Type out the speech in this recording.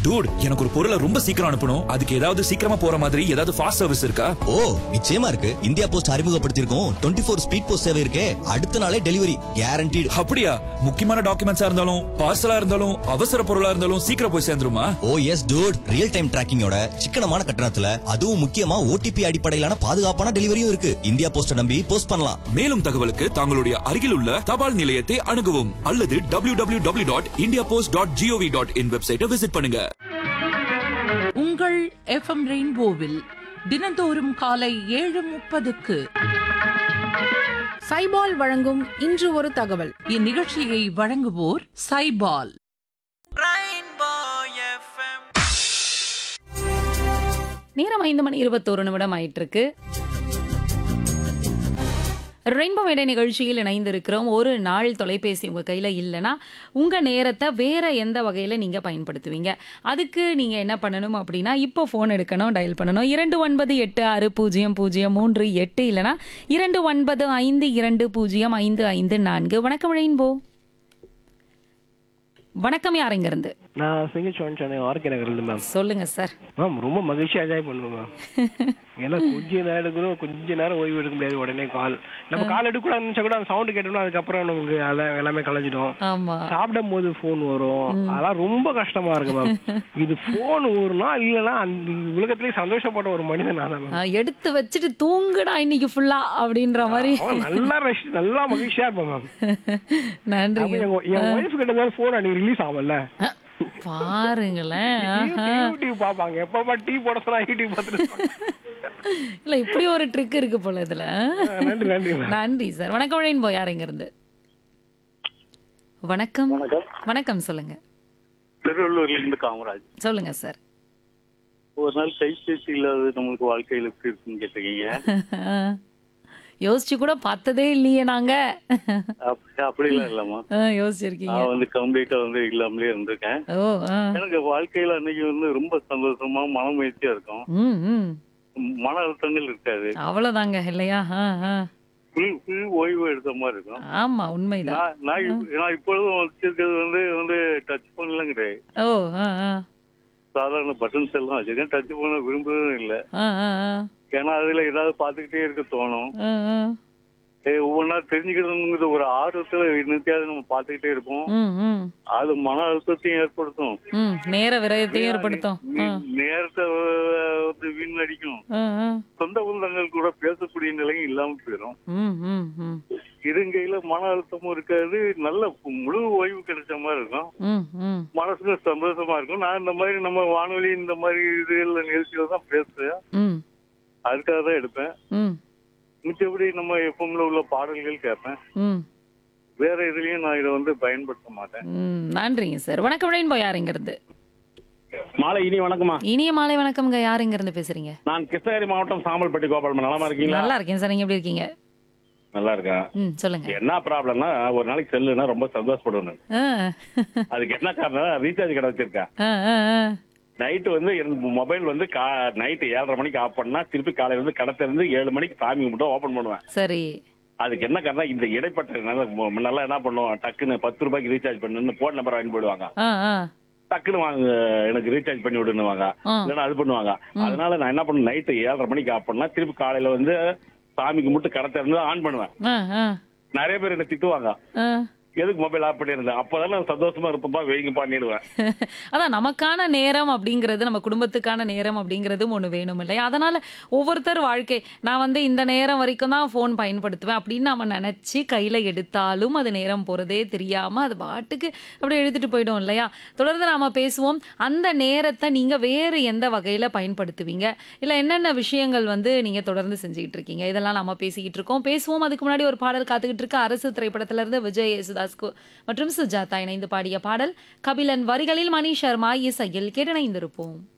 Dude எனக்கு ஒரு பொருளை ரொம்ப சீக்கிரம் அனுப்பணும் அதுக்கு ஏதாவது சீக்கிரமா போற மாதிரி ஏதாவது ஃபாஸ்ட் சர்வீஸ் இருக்கா ஓ நிச்சயமா இருக்கு இந்தியா போஸ்ட் அறிமுகப்படுத்தியிருக்கோம் டுவெண்ட்டி ஃபோர் ஸ்பீட் போஸ்ட் சேவை இருக்கே அடுத்த நாளே டெலிவரி கேரண்டீடு அப்படியா முக்கியமான டாக்குமெண்ட்ஸா இருந்தாலும் பார்சலா இருந்தாலும் அவசர பொருளா இருந்தாலும் சீக்கிரம் போய் சேர்ந்துருமா oh yes dude real time டிராக்கிங்கோட சிக்கனமான கட்டணத்துல அதுவும் முக்கியமா ஓடிபி அடிப்படையிலான பாதுகாப்பான டெலிவரியும் இருக்கு இந்தியா போஸ்ட நம்பி போஸ்ட் பண்ணலாம் மேலும் தகவலுக்கு தங்களுடைய அருகில் உள்ள தபால் நிலையத்தை அணுகவும் அல்லது W W W dot India post dot G O V dot in வெப்சைட்டை விசிட் பண்ணுங்க உங்கள் எஃப்எம் ரெயின்போவில் தினந்தோறும் காலை ஏழு முப்பதுக்கு சைபால் வழங்கும் இன்று ஒரு தகவல் இந்நிகழ்ச்சியை வழங்குவோர் சைபால் நேரம் ஐந்து மணி இருபத்தோரு நிமிடம் ஆயிட்டு இருக்கு ரெயின்போ மேடை நிகழ்ச்சியில் இணைந்திருக்கிறோம் ஒரு நாள் தொலைபேசி உங்கள் கையில் இல்லைன்னா உங்கள் நேரத்தை வேற எந்த வகையில் நீங்கள் பயன்படுத்துவீங்க அதுக்கு நீங்கள் என்ன பண்ணணும் அப்படின்னா இப்போ ஃபோன் எடுக்கணும் டயல் பண்ணணும் இரண்டு ஒன்பது எட்டு ஆறு பூஜ்ஜியம் பூஜ்ஜியம் மூன்று எட்டு இல்லைனா இரண்டு ஒன்பது ஐந்து இரண்டு பூஜ்ஜியம் ஐந்து ஐந்து நான்கு வணக்கம் ரெயின்போ வணக்கம் யாருங்க இருந்து நான் சிங்கச்சோன் சென்னை ஆர்கே நகர்ல மேம் சொல்லுங்க சார் மேம் ரொம்ப மகிழ்ச்சியா என்ஜாய் பண்ணுவேன் மேம் ஏன்னா கொஞ்ச நேரம் எடுக்கணும் கொஞ்ச நேரம் ஓய்வு எடுக்க முடியாது உடனே கால் நம்ம கால் எடுக்கூடாது நினைச்சா கூட அந்த சவுண்ட் கேட்டோம்னா அதுக்கப்புறம் நமக்கு அதெல்லாம் எல்லாமே கலைஞ்சிடும் ஆமா சாப்பிடும் போது ஃபோன் வரும் அதெல்லாம் ரொம்ப கஷ்டமா இருக்கு மேம் இது ஃபோன் ஒரு நாள் இல்லைன்னா அந்த உலகத்திலேயே சந்தோஷப்பட்ட ஒரு மனிதன் நான் தான் மேம் ஆ, எடுத்து வச்சுட்டு தூங்குடா இன்னைக்கு ஃபுல்லா அப்படின்ற மாதிரி அவன் நல்லா ரஷ் நல்லா மகிழ்ச்சியா இருப்பேன் மேம் நன்றிங்க என் என் ஒய்ஃப் கிட்ட தான் ஃபோன் அன்னைக்கு ரிலீஸ் ஆகல பாருங்களேன் ஆஹா. யூடியூப் பார்ப்பாங்க எப்பப்பா டீ போட சொன்னா யூடியூப் பார்த்துட்டு இருப்பாங்க. இல்ல இப்படி ஒரு ட்ரிக் இருக்கு போல இதுல நன்றி நன்றி மேம் நன்றி சார் வணக்கம் ரெயின்போ யாருங்க இருந்து வணக்கம் வணக்கம் சொல்லுங்க திருவள்ளூர்ல இருந்து காமராஜ் சொல்லுங்க சார் ஒரு நாள் கைபேசி இல்லாத நம்மளுக்கு வாழ்க்கையில எப்படி இருக்குன்னு கேட்டிருக்கீங்க யோசிச்சு கூட பார்த்ததே இல்லையே நாங்க அப்படி அப்படிலாம் இல்லம்மா ஆ, யோசிச்சிருக்கீங்க நான் வந்து கம்ப்ளீட்டா வந்து இல்லாமலே இருந்திருக்கேன் ஓ ஆ. எனக்கு வாழ்க்கையில அன்னைக்கு வந்து ரொம்ப சந்தோஷமா மன மகிழ்ச்சியா இருக்கும் ம் ம் மன அழுத்தங்கள் இருக்காது அவ்வளவுதாங்க இல்லையா ஆ, ஆ. ஃபுல் ஃபுல் ஓய்வு எடுத்த மாதிரி இருக்கும் ஆமா உண்மைதான் நான் நான் இப்ப- நான் இப்பொழுதும் வச்சிருக்கிறது வந்து வந்து டச் போன்லாம் கிடையாது ஓ ஆ ஆ சாதாரண பட்டன்ஸ் எல்லாம் வச்சிருக்கேன் டச் போன விரும்புறதும் இல்லை ஆ ஆ ஆ ஏன்னா அதுல ஏதாவது பார்த்துக்கிட்டே இருக்க தோணும் ஆ, ஆ. ஏய், ஒவ்வொன்றா தெரிஞ்சுக்கிறதுங்கிறது ஒரு ஆர்வத்துல நிறுத்தியாவது நம்ம பார்த்துக்கிட்டே இருப்போம் ம் ம் அது மன அழுத்தத்தையும் ஏற்படுத்தும் ம் நேர விரயத்தையும் ஏற்படுத்தும் ஆ, நீ- நேரத்தை அஹ், வந்து வீணடிக்கும் ஆ, ஆ. சொந்த பந்தங்கள் கூட பேசக்கூடிய நிலையும் இல்லாம போயிடும் ம் ம் ம் இருங்கையில மன அழுத்தமும் இருக்காது நல்ல முழு ஓய்வு கிடைச்ச மாதிரி இருக்கும் ம் ம் மனசுக்கு சந்தோஷமா இருக்கும் நான் இந்த மாதிரி நம்ம வானொலி இந்த மாதிரி இதுல நிகழ்ச்சியில தான் பேசுறேன் ம் அதுக்காக தான் எடுப்பேன் ம் மிச்சபடி நம்ம எப்பவுமே உள்ள பாடல்கள் கேட்பேன் ம் வேற எதுலயும் நான் இதை வந்து பயன்படுத்த மாட்டேன் ம் நன்றிங்க சார் வணக்கம் ரெயின்போ யாருங்க இருந்து மாலை இனி வணக்கம்மா இனிய மாலை வணக்கம்ங்க யாருங்க இருந்து பேசுறீங்க நான் கிருஷ்ணகிரி மாவட்டம் சாம்பல்பட்டி கோபாலமா நலமா இருக்கீங்களா நல்லா இருக்கேன் சார் நீங்க எப்படி இருக்கீங்க நல்லா இருக்கேன் ம் சொல்லுங்க என்ன ப்ராப்ளம்னா ஒரு நாளைக்கு செல்லுனா ரொம்ப சந்தோஷப்படுவேன் நான். ஆ அதுக்கு என்ன காரணம் ரீசார்ஜ் கடை வச்சிருக்கேன் ஆ ஆ ஆ. நைட்டு வந்து எனக்கு மொபைல் வந்து கா நைட்டு ஏழரை மணிக்கு ஆஃப் பண்ணா திருப்பி காலையில வந்து கடை திறந்து ஏழு மணிக்கு சாமி கும்பிட்டு ஓபன் பண்ணுவேன் சரி அதுக்கு என்ன காரணம் இந்த இடைப்பட்ட நல்லா நல்லா என்ன பண்ணுவோம் டக்குன்னு பத்து ரூபாய்க்கு ரீசார்ஜ் பண்ணுன்னு போன் நம்பர் வாங்கி போடுவாங்க ஆ ஆ டக்குன்னு வாங்க எனக்கு ரீசார்ஜ் பண்ணி விடுனுவாங்க ஆ. இல்லைன்னா அது பண்ணுவாங்க அதனால நான் என்ன பண்ணுவேன் நைட்டு ஏழரை மணிக்கு ஆஃப் பண்ணா திருப்பி காலையில வந்து சாமி கும்பிட்டு கடை திறந்து ஆன் பண்ணுவேன் ஆ ஆ நிறைய பேர் என்ன திட்டுவாங்க ஆ எதுக்கு மொபைல் ஆஃப் பண்ணியிருந்தேன் அப்பதான் நான் சந்தோஷமா இருப்பப்பா வெயிங்க பண்ணிடுவேன் அதான் நமக்கான நேரம் அப்படிங்கிறது நம்ம குடும்பத்துக்கான நேரம் அப்படிங்கிறதும் ஒன்று வேணும் இல்லையா அதனால ஒவ்வொருத்தர் வாழ்க்கை நான் வந்து இந்த நேரம் வரைக்கும் தான் ஃபோன் பயன்படுத்துவேன் அப்படின்னு நம்ம நினச்சி கையில் எடுத்தாலும் அது நேரம் போகிறதே தெரியாமல் அது பாட்டுக்கு அப்படியே எடுத்துகிட்டு போயிடும் இல்லையா தொடர்ந்து நாம பேசுவோம் அந்த நேரத்தை நீங்கள் வேறு எந்த வகையில் பயன்படுத்துவீங்க இல்லை என்னென்ன விஷயங்கள் வந்து நீங்கள் தொடர்ந்து செஞ்சுக்கிட்டு இருக்கீங்க இதெல்லாம் நம்ம பேசிக்கிட்டு இருக்கோம் பேசுவோம் அதுக்கு முன்னாடி ஒரு பாடல் காத்துக்கிட்டு இருக்கு அரசு திரைப்படத்திலிருந்து விஜய் யேசுதாஸ் கு- மற்றும் சுஜாதா இணைந்து பாடிய பாடல் கபிலன் வரிகளில் மணி சர்மா இசையில் கேட்டிணைந்திருப்போம்